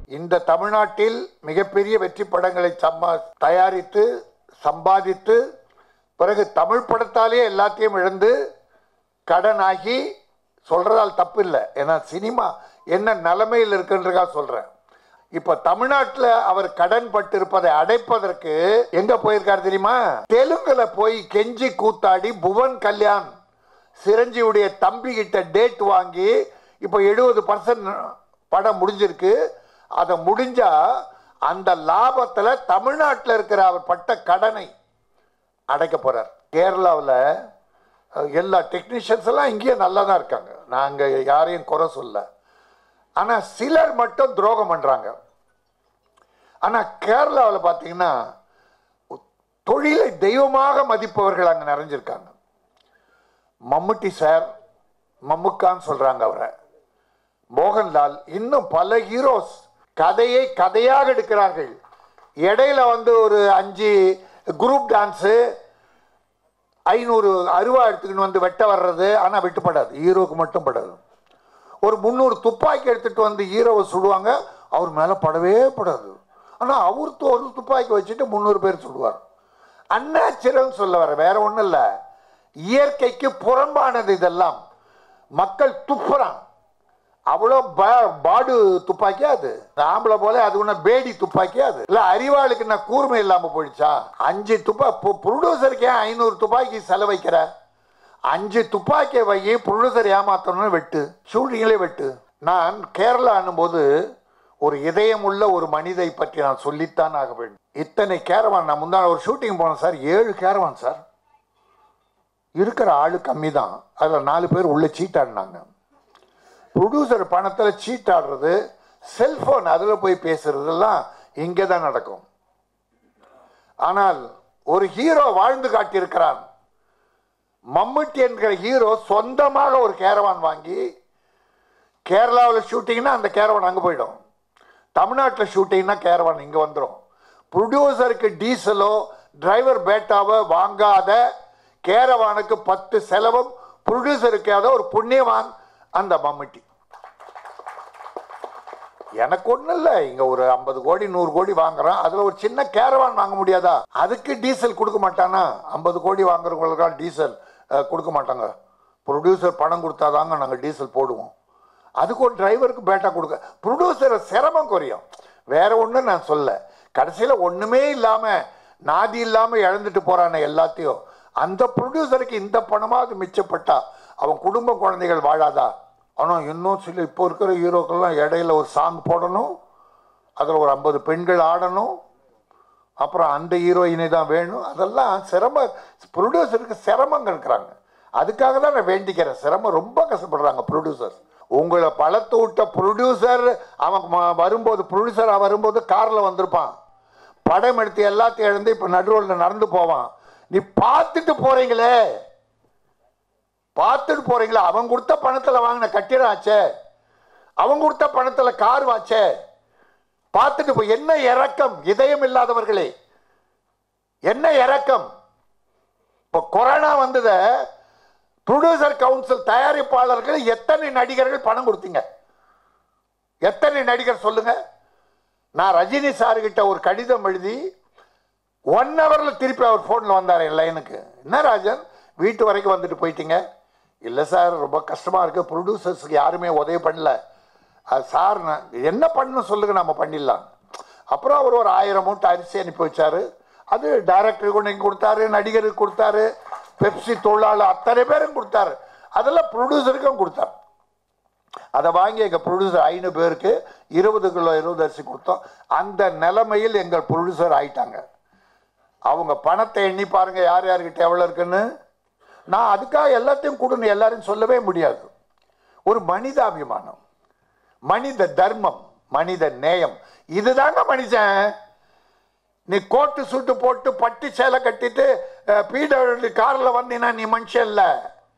இந்த தமிழ்நாட்டில் மிகப்பெரிய வெற்றி படங்களை சம்மா தயாரித்து சம்பாதித்து பிறகு தமிழ் படத்தாலே எல்லாத்தையும் இழந்து கடனாகி சொல்றதால் தப்பு இல்லை ஏன்னா சினிமா என்ன நிலைமையில் இருக்குன்றதா சொல்றேன் இப்ப தமிழ்நாட்டில் அவர் கடன் பட்டிருப்பதை அடைப்பதற்கு எங்க போயிருக்காரு தெரியுமா தெலுங்குல போய் கெஞ்சி கூத்தாடி புவன் கல்யாண் சிரஞ்சியுடைய தம்பி கிட்ட டேட் வாங்கி இப்போ எழுபது பர்சன்ட் படம் முடிஞ்சிருக்கு அதை முடிஞ்சா அந்த லாபத்தில் தமிழ்நாட்டில் இருக்கிற அவர் பட்ட கடனை அடைக்க போறார் கேரளாவில் எல்லா டெக்னீஷியன்ஸ் எல்லாம் இங்கேயே நல்லா தான் இருக்காங்க நாங்கள் யாரையும் குறை சொல்ல ஆனால் சிலர் மட்டும் துரோகம் பண்ணுறாங்க ஆனால் கேரளாவில் பார்த்தீங்கன்னா தொழிலை தெய்வமாக மதிப்பவர்கள் அங்கே நிறைஞ்சிருக்காங்க மம்முட்டி சார் மம்முக்கான்னு சொல்கிறாங்க அவரை மோகன்லால் இன்னும் பல ஹீரோஸ் கதையை கதையாக எடுக்கிறார்கள் இடையில வந்து ஒரு அஞ்சு குரூப் டான்ஸு ஐநூறு அருவா எடுத்துக்கின்னு வந்து வெட்ட வர்றது ஆனால் வெட்டுப்படாது ஹீரோவுக்கு மட்டும் படாது ஒரு முந்நூறு துப்பாக்கி எடுத்துட்டு வந்து ஹீரோவை சுடுவாங்க அவர் மேலே படவே படாது ஆனால் அவர் து- ஒரு துப்பாக்கி வச்சுட்டு முந்நூறு பேர் சுடுவார் அந்நாச்சுரல் சொல்ல வர வேற ஒன்றும் இல்லை இயற்கைக்கு புறம்பானது இதெல்லாம் மக்கள் துப்புறான் அவ்வளோ பா- பாடு துப்பாக்கியா அது ஆம்பளை போல அது ஒன்று பேடி துப்பாக்கியா அது இல்ல அறிவாளுக்கு நான் கூர்மை இல்லாம போயிடுச்சா அஞ்சு துப்பா ப்ரொடியூசருக்கு ஏன் ஐநூறு துப்பாக்கி செலவைக்கிற அஞ்சு துப்பாக்கியை வை ப்ரொடியூசர் ஏமாத்தணும்னு வெட்டு ஷூட்டிங்களே வெட்டு நான் கேரளா போது ஒரு இதயம் உள்ள ஒரு மனிதை பற்றி நான் சொல்லித்தான் ஆக வேண்டும் இத்தனை கேரவான் நான் முந்தான ஒரு ஷூட்டிங் போனேன் சார் ஏழு கேரவான் சார் இருக்கிற ஆளு கம்மி தான் அதில் நாலு பேர் உள்ள சீட்டாடினாங்க ப்ரொடியூசர் பணத்தில் சீட் ஆடுறது செல்போன் அதில் போய் பேசுறதெல்லாம் இங்கே தான் நடக்கும் ஆனால் ஒரு ஹீரோ வாழ்ந்து காட்டியிருக்கிறான் மம்முட்டி என்கிற ஹீரோ சொந்தமாக ஒரு கேரவான் வாங்கி கேரளாவில் ஷூட்டிங்னா அந்த கேரவான் அங்கே போயிடும் தமிழ்நாட்டில் ஷூட்டிங்னா கேரவான் இங்கே வந்துடும் ப்ரொடியூசருக்கு டீசலோ டிரைவர் பேட்டாவோ வாங்காத கேரவானுக்கு பத்து செலவும் ப்ரொடியூசருக்கு ஏதோ ஒரு புண்ணியவான் அந்த மம்முட்டி எனக்கு ஒன்றும் இல்லை இங்கே ஒரு ஐம்பது கோடி நூறு கோடி வாங்குறான் அதில் ஒரு சின்ன கேரவான் வாங்க முடியாதா அதுக்கு டீசல் கொடுக்க மாட்டானா ஐம்பது கோடி வாங்குறவங்களுக்கெல்லாம் டீசல் அஹ், கொடுக்க மாட்டாங்க ப்ரொடியூசர் பணம் கொடுத்தாதாங்க நாங்கள் டீசல் போடுவோம் அதுக்கு ஒரு டிரைவருக்கு பேட்டா கொடுக்க ப்ரொடியூசர் சிரமம் குறையும் வேற ஒன்றும் நான் சொல்ல கடைசியில் ஒன்றுமே இல்லாமல் நாதி இல்லாமல் இழந்துட்டு போறானே எல்லாத்தையும் அந்த ப்ரொடியூசருக்கு இந்த பணமாவது மிச்சப்பட்டா அவன் குடும்ப குழந்தைகள் வாழாதா ஆனால் இன்னும் சில இப்போ இருக்கிற ஹீரோக்கெல்லாம் இடையில ஒரு சாங் போடணும் அதில் ஒரு ஐம்பது பெண்கள் ஆடணும் அப்புறம் அந்த ஹீரோயினை தான் வேணும் அதெல்லாம் சிரம ப்ரொடியூசருக்கு சிரமங்கள் இருக்கிறாங்க அதுக்காக தான் நான் வேண்டிக்கிறேன் சிரமம் ரொம்ப கஷ்டப்படுறாங்க ப்ரொடியூசர் உங்களை பழத்து விட்ட ப்ரொடியூசர் அவன் ம- வரும்போது ப்ரொடியூசராக வரும்போது காரில் வந்திருப்பான் படம் எடுத்து எல்லாத்தையும் இழந்து இப்போ நடுரோலில் நடந்து போவான் நீ பார்த்துட்டு போறீங்களே பார்த்துட்டு போறீங்களா அவன் கொடுத்த பணத்தில் வாங்கின கட்டிடம் ஆச்சே அவன் கொடுத்த பணத்தில் கார் வாச்சே பார்த்துட்டு போய் என்ன இறக்கம் இதயம் இல்லாதவர்களே என்ன இறக்கம் இப்போ கொரோனா வந்தத ப்ரொடியூசர் கவுன்சில் தயாரிப்பாளர்கள் எத்தனை நடிகர்கள் பணம் கொடுத்தீங்க எத்தனை நடிகர் சொல்லுங்க நான் ரஜினி சார் கிட்ட ஒரு கடிதம் எழுதி ஒன் ஹவர்ல திருப்பி அவர் ஃபோனில் வந்தார் என் லைனுக்கு என்ன ராஜன் வீட்டு வரைக்கும் வந்துட்டு போயிட்டீங்க இல்லை சார் ரொம்ப கஷ்டமாக இருக்கு ப்ரொடியூசர்ஸ்க்கு யாருமே உதவி பண்ணல அது சார் நான் என்ன பண்ணணும் சொல்லுங்க நம்ம பண்ணிடலாம் அப்புறம் அவர் ஒரு ஆயிரம் மூட்டை அரிசி அனுப்பி வச்சாரு அது டைரக்டருக்கு கொண்டு இங்க கொடுத்தாரு நடிகருக்கு கொடுத்தாரு பெப்சி தொழிலாளர் அத்தனை பேரும் கொடுத்தாரு அதெல்லாம் ப்ரொடியூசருக்கும் கொடுத்தார் அதை வாங்கி எங்கள் ப்ரொடியூசர் ஐநூறு பேருக்கு இருபது கிலோ இருபது அரிசி கொடுத்தோம் அந்த நிலைமையில் எங்கள் ப்ரொடியூசர் ஆயிட்டாங்க அவங்க பணத்தை எண்ணி பாருங்க யார் யார்கிட்ட எவ்வளோ இருக்குன்னு நான் அதுக்காக எல்லாத்தையும் கொடுன்னு எல்லாரையும் சொல்லவே முடியாது ஒரு மனிதாபிமானம் மனித தர்மம் மனித நேயம் இதுதாங்க மனுஷன் நீ கோட்டு சூட்டு போட்டு பட்டு சேலை கட்டிட்டு பீடபிள்யூ காரில் வந்தீங்கன்னா நீ மனுஷன் இல்லை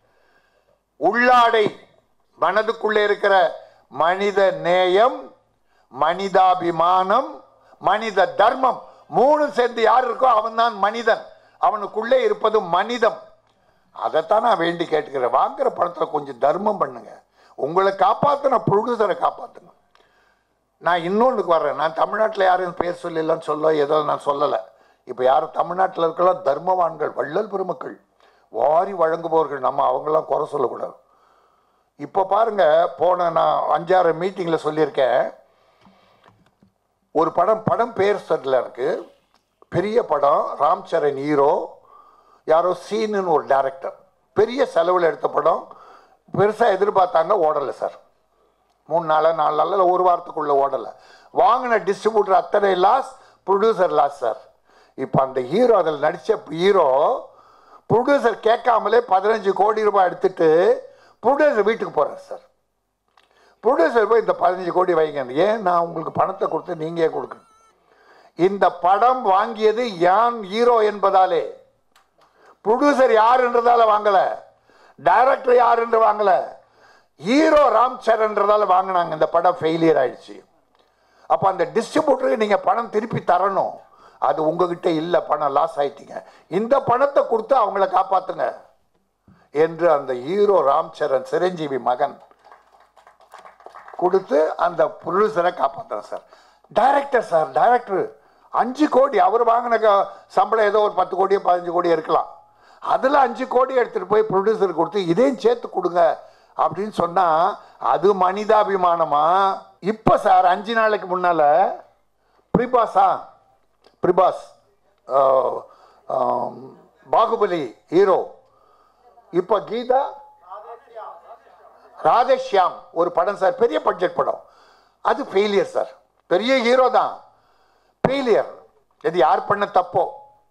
உள்ளாடை மனதுக்குள்ளே இருக்கிற மனித நேயம் மனிதாபிமானம் மனித தர்மம் மூணு சேர்ந்து யார் இருக்கோ அவன்தான் மனிதன் அவனுக்குள்ளே இருப்பது மனிதம் அதைத்தான் நான் வேண்டி கேட்டுக்கிறேன் வாங்குற பணத்தில் கொஞ்சம் தர்மம் பண்ணுங்க உங்களை காப்பாற்றின ப்ரொடியூசரை காப்பாற்றுங்க நான் இன்னொன்றுக்கு வர்றேன் நான் தமிழ்நாட்டில் யாரும் பேர் சொல்லலன்னு சொல்ல ஏதோ நான் சொல்லலை இப்போ யாரும் தமிழ்நாட்டில் இருக்கலாம் தர்மவான்கள் வள்ளல் பெருமக்கள் வாரி வழங்குபவர்கள் நம்ம அவங்களாம் குறை சொல்லக்கூடாது இப்போ பாருங்க போன நான் அஞ்சாறு மீட்டிங்கில் சொல்லியிருக்கேன் ஒரு படம் படம் பேர் சரியில் இருக்கு பெரிய படம் ராம் சரண் ஹீரோ யாரோ சீனுன்னு ஒரு டைரக்டர் பெரிய செலவில் எடுத்த படம் பெருசாக எதிர்பார்த்தாங்க ஓடலை சார் மூணு நாள் நாலு நாளில் ஒரு வாரத்துக்குள்ளே ஓடலை வாங்கின டிஸ்ட்ரிபியூட்டர் அத்தனை லாஸ் ப்ரொடியூசர் லாஸ் சார் இப்போ அந்த ஹீரோ அதில் நடித்த ஹீரோ ப்ரொடியூசர் கேட்காமலே பதினஞ்சு கோடி ரூபாய் எடுத்துட்டு ப்ரொடியூசர் வீட்டுக்கு போகிறார் சார் ப்ரொடியூசர் போய் இந்த பதினஞ்சு கோடி வைங்க ஏன் நான் உங்களுக்கு பணத்தை கொடுத்து நீங்கள் ஏன் கொடுக்கணும் இந்த படம் வாங்கியது யான் ஹீரோ என்பதாலே ப்ரொடியூசர் யாருன்றதால வாங்கல டைரக்டர் யாருன்று வாங்கல ஹீரோ ராம் சரண்ன்றதால வாங்கினாங்க இந்த படம் ஃபெயிலியர் ஆயிடுச்சு அப்போ அந்த டிஸ்ட்ரிபியூட்டருக்கு நீங்கள் பணம் திருப்பி தரணும் அது உங்ககிட்ட இல்லை பணம் லாஸ் ஆயிட்டீங்க இந்த பணத்தை கொடுத்து அவங்கள காப்பாத்துங்க என்று அந்த ஹீரோ ராம் சரண் சிரஞ்சீவி மகன் கொடுத்து அந்த ப்ரொடியூசரை காப்பாற்றுறேன் சார் டைரக்டர் சார் டைரக்டர் அஞ்சு கோடி அவர் வாங்கின க- சம்பளம் ஏதோ ஒரு பத்து கோடியோ பதினஞ்சு கோடி இருக்கலாம் அதில் அஞ்சு கோடி எடுத்துகிட்டு போய் ப்ரொடியூசர் கொடுத்து இதையும் சேர்த்து கொடுங்க அப்படின்னு சொன்னால் அது மனிதாபிமானமா இப்போ சார் அஞ்சு நாளைக்கு முன்னால் பிரிபாஸா பிரிபாஸ் ஆஹ், ஆம், பாகுபலி ஹீரோ இப்போ கீதா ராதேஷ்யாம் ஒரு படம் சார் பெரிய பட்ஜெட் படம் அது ஃபெயிலியர் சார் பெரிய ஹீரோ தான் ஃபெயிலியர் இது யார் பண்ண தப்போ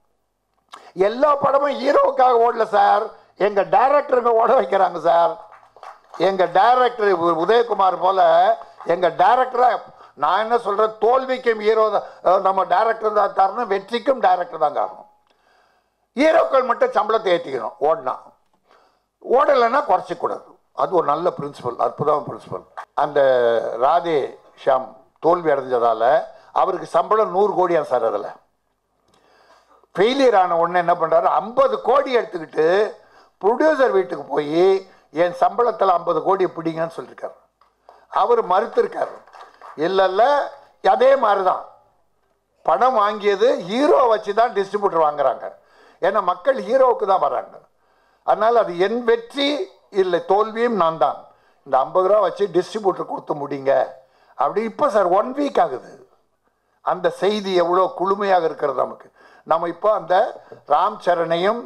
எல்லா படமும் ஹீரோவுக்காக ஓடல சார் எங்க டைரக்டருங்க ஓட வைக்கிறாங்க சார் எங்க டைரக்டர் உதயகுமார் போல எங்க டைரக்டரா நான் என்ன சொல்றேன் தோல்விக்கும் ஹீரோ நம்ம டைரக்டர் தான் காரணம் வெற்றிக்கும் டைரக்டர் தான் காரணம் ஹீரோக்கள் மட்டும் சம்பளத்தை ஏற்றிக்கணும் ஓடினா ஓடலைன்னா குறைச்சிக்கூடாது அது ஒரு நல்ல பிரின்சிபல் அற்புதமான பிரின்சிபல் அந்த ராதே ஷாம் தோல்வி அடைஞ்சதால அவருக்கு சம்பளம் நூறு கோடியா சார் அதில் ஃபெயிலியர் ஆன உடனே என்ன பண்ணுறாரு ஐம்பது கோடி எடுத்துக்கிட்டு ப்ரொடியூசர் வீட்டுக்கு போய் என் சம்பளத்தில் ஐம்பது கோடி பிடிங்கன்னு சொல்லியிருக்காரு அவர் மறுத்திருக்காரு இல்லை இல்லை அதே மாதிரி தான் படம் வாங்கியது ஹீரோ வச்சு தான் டிஸ்ட்ரிபியூட்டர் வாங்குறாங்க ஏன்னா மக்கள் ஹீரோவுக்கு தான் வராங்க அதனால் அது என் வெற்றி இல்லை தோல்வியும் நான் தான் இந்த ஐம்பது ரூபா வச்சு டிஸ்ட்ரிபியூட்டர் கொடுத்து முடிங்க அப்படி இப்போ சார் ஒன் வீக் ஆகுது அந்த செய்தி எவ்வளோ குளுமையாக இருக்கிறது நமக்கு நம்ம இப்போ அந்த ராம் சரணையும்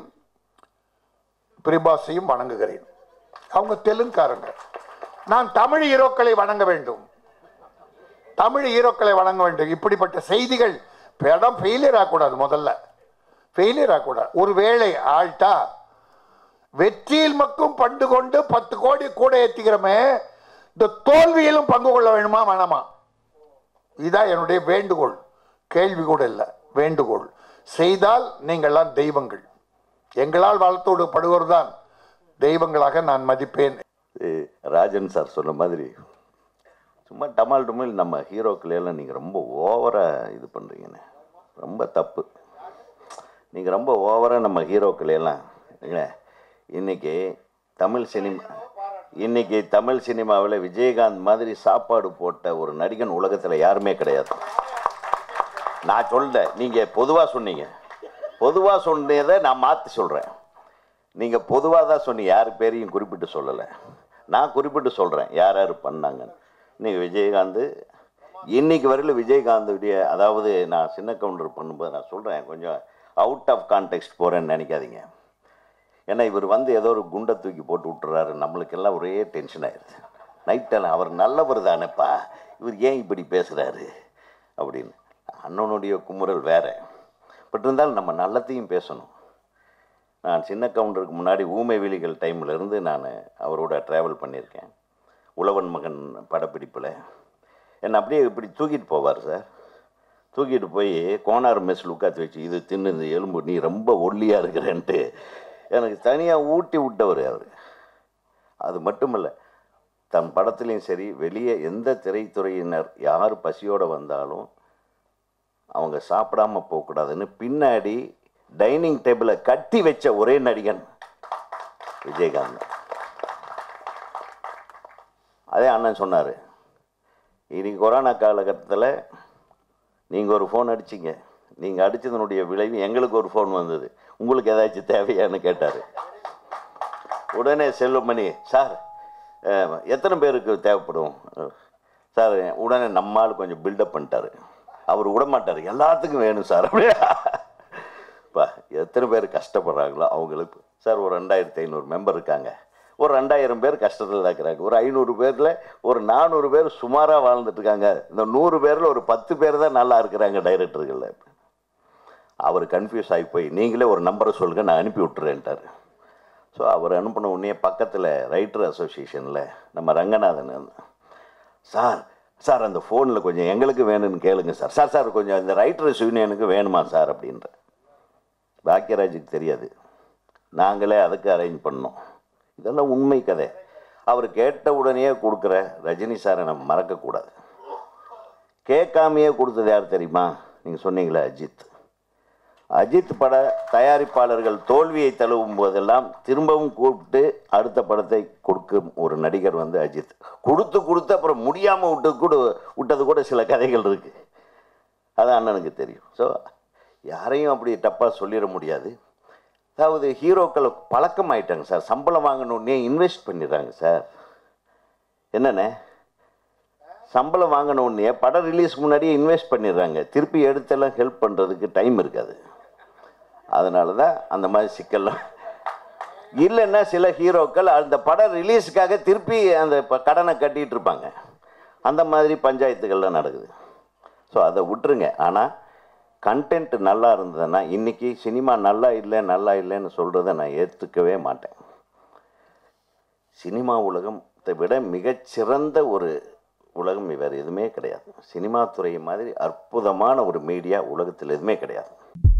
பிரிபாஸையும் வணங்குகிறேன் அவங்க தெலுங்குக்காரங்க நான் தமிழ் ஹீரோக்களை வணங்க வேண்டும் தமிழ் ஹீரோக்களை வழங்க வேண்டும் இப்படிப்பட்ட செய்திகள் படம் ஃபெயிலியர் ஆகக்கூடாது முதல்ல ஃபெயிலியர் ஆகக்கூடாது ஒரு வேளை ஆள்ட்டா வெற்றியில் மட்டும் பண்டு கொண்டு பத்து கோடி கூட ஏற்றிக்கிறோமே இந்த தோல்வியிலும் பங்கு கொள்ள வேணுமா வேணாமா இதான் என்னுடைய வேண்டுகோள் கேள்வி கூட இல்லை வேண்டுகோள் செய்தால் நீங்கள்லாம் தெய்வங்கள் எங்களால் வளர்த்தோடு படுவோர் தான் தெய்வங்களாக நான் மதிப்பேன் இது ராஜன் சார் சொன்ன மாதிரி சும்மா டமால் டுமில் நம்ம ஹீரோக்களை எல்லாம் நீங்கள் ரொம்ப ஓவராக இது பண்ணுறீங்கண்ணே ரொம்ப தப்பு நீங்கள் ரொம்ப ஓவராக நம்ம ஹீரோக்களை எல்லாம் இல்லைங்களே இன்னைக்கு தமிழ் சினிமா இன்னைக்கு தமிழ் சினிமாவில் விஜயகாந்த் மாதிரி சாப்பாடு போட்ட ஒரு நடிகன் உலகத்தில் யாருமே கிடையாது நான் சொல்ல நீங்கள் பொதுவாக சொன்னீங்க பொதுவாக சொன்னதை நான் மாற்றி சொல்கிறேன் நீங்கள் பொதுவாக தான் சொன்னீங்க யார் பேரையும் குறிப்பிட்டு சொல்லலை நான் குறிப்பிட்டு சொல்கிறேன் யார் யார் பண்ணாங்கன்னு இன்னைக்கு விஜயகாந்த் இன்னைக்கு வரையிலும் விஜயகாந்துடைய அதாவது நான் சின்ன கவுண்டர் பண்ணும்போது நான் சொல்கிறேன் கொஞ்சம் அவுட் ஆஃப் கான்டெக்ட் போகிறேன்னு நினைக்காதீங்க ஏன்னா இவர் வந்து ஏதோ ஒரு குண்டை தூக்கி போட்டு விட்டுறாரு நம்மளுக்கெல்லாம் ஒரே டென்ஷன் ஆயிடுது நைட்டெல்லாம் அவர் நல்லவர் தானேப்பா இவர் ஏன் இப்படி பேசுகிறாரு அப்படின்னு அண்ணனுடைய குமுறல் வேற பட் இருந்தாலும் நம்ம நல்லத்தையும் பேசணும் நான் சின்ன கவுண்டருக்கு முன்னாடி ஊமை விழிகள் டைம்ல இருந்து நான் அவரோட ட்ராவல் பண்ணியிருக்கேன் உழவன் மகன் படப்பிடிப்பில் என்னை அப்படியே இப்படி தூக்கிட்டு போவார் சார் தூக்கிட்டு போய் கோனார் மெஸ்ஸில் உட்காந்து வச்சு இது தின்னு இந்த எலும்பு நீ ரொம்ப ஒல்லியாக இருக்கிறேன்ட்டு எனக்கு தனியாக ஊட்டி விட்டவர் அவர் அது மட்டுமல்ல தன் படத்துலேயும் சரி வெளியே எந்த திரைத்துறையினர் யார் பசியோடு வந்தாலும் அவங்க சாப்பிடாம போகக்கூடாதுன்னு பின்னாடி டைனிங் டேபிளை கட்டி வச்ச ஒரே நடிகன் விஜயகாந்த் அதே அண்ணன் சொன்னார் இன்னைக்கு கொரோனா காலகட்டத்தில் நீங்கள் ஒரு ஃபோன் அடிச்சிங்க நீங்கள் அடித்ததனுடைய விளைவு எங்களுக்கு ஒரு ஃபோன் வந்தது உங்களுக்கு ஏதாச்சும் தேவையான்னு கேட்டார் உடனே செல்வமணி சார் அஹ், எத்தனை பேருக்கு தேவைப்படும் அஹ், சார் உடனே நம்மால் கொஞ்சம் பில்டப் பண்ணிட்டாரு அவர் விட மாட்டார் எல்லாத்துக்கும் வேணும் சார் அப்படியே பா எத்தனை பேர் கஷ்டப்படுறாங்களோ அவங்களுக்கு சார் ஒரு ரெண்டாயிரத்தி ஐநூறு மெம்பர் இருக்காங்க ஒரு ரெண்டாயிரம் பேர் கஷ்டத்தில் இருக்கிறாங்க ஒரு ஐநூறு பேரில் ஒரு நானூறு பேர் சுமாராக வாழ்ந்துட்டு இருக்காங்க இந்த நூறு பேரில் ஒரு பத்து பேர் தான் நல்லா இருக்கிறாங்க டைரக்டர்களில் அவர் கன்ஃபியூஸ் ஆகி போய் நீங்களே ஒரு நம்பரை சொல்லுங்கள் நான் அனுப்பி விட்டுறேன்ட்டார் ஸோ அவர் அனுப்பின உடனே பக்கத்தில் ரைட்டர் அசோசியேஷனில் நம்ம ரங்கநாதன் இருந்தார். சார் சார் அந்த ஃபோனில் கொஞ்சம் எங்களுக்கு வேணும்னு கேளுங்க சார் சார் சார் கொஞ்சம் இந்த ரைட்டர்ஸ் யூனியனுக்கு வேணுமா சார் அப்படின்ற பாக்கியராஜுக்கு தெரியாது நாங்களே அதுக்கு அரேஞ்ச் பண்ணோம் இதெல்லாம் உண்மை கதை அவர் கேட்ட உடனே கொடுக்குற ரஜினி சாரை நம்ம மறக்கக்கூடாது கேட்காமையே கொடுத்தது யார் தெரியுமா நீங்கள் சொன்னீங்களே அஜித் அஜித் பட தயாரிப்பாளர்கள் தோல்வியை தழுவும் போதெல்லாம் திரும்பவும் கூப்பிட்டு அடுத்த படத்தை கொடுக்கும் ஒரு நடிகர் வந்து அஜித் கொடுத்து கொடுத்து அப்புறம் முடியாமல் விட்டு கூட விட்டது கூட சில கதைகள் இருக்குது அது அண்ணனுக்கு தெரியும் ஸோ யாரையும் அப்படி தப்பாக சொல்லிட முடியாது அதாவது ஹீரோக்கள் பழக்கம் ஆயிட்டாங்க சார் சம்பளம் வாங்கணுன்னே இன்வெஸ்ட் பண்ணிடுறாங்க சார் என்னண்ணே சம்பளம் வாங்கினோடனே படம் ரிலீஸ் முன்னாடியே இன்வெஸ்ட் பண்ணிடுறாங்க திருப்பி எடுத்தெல்லாம் ஹெல்ப் பண்ணுறதுக்கு டைம் இருக்காது அதனால தான் அந்த மாதிரி சிக்கல்லாம் இல்லைன்னா சில ஹீரோக்கள் அந்த படம் ரிலீஸுக்காக திருப்பி அந்த ப- கடனை கட்டிட்டு இருப்பாங்க அந்த மாதிரி பஞ்சாயத்துகள்லாம் நடக்குது ஸோ அதை விட்டுருங்க ஆனால் கண்டென்ட் நல்லா இருந்ததுன்னா இன்றைக்கி சினிமா நல்லா இல்லை நல்லா இல்லைன்னு சொல்கிறத நான் ஏற்றுக்கவே மாட்டேன் சினிமா உலகத்தை விட மிகச்சிறந்த ஒரு உலகம் வேறு எதுவுமே கிடையாது சினிமா துறை மாதிரி அற்புதமான ஒரு மீடியா உலகத்தில் எதுவுமே கிடையாது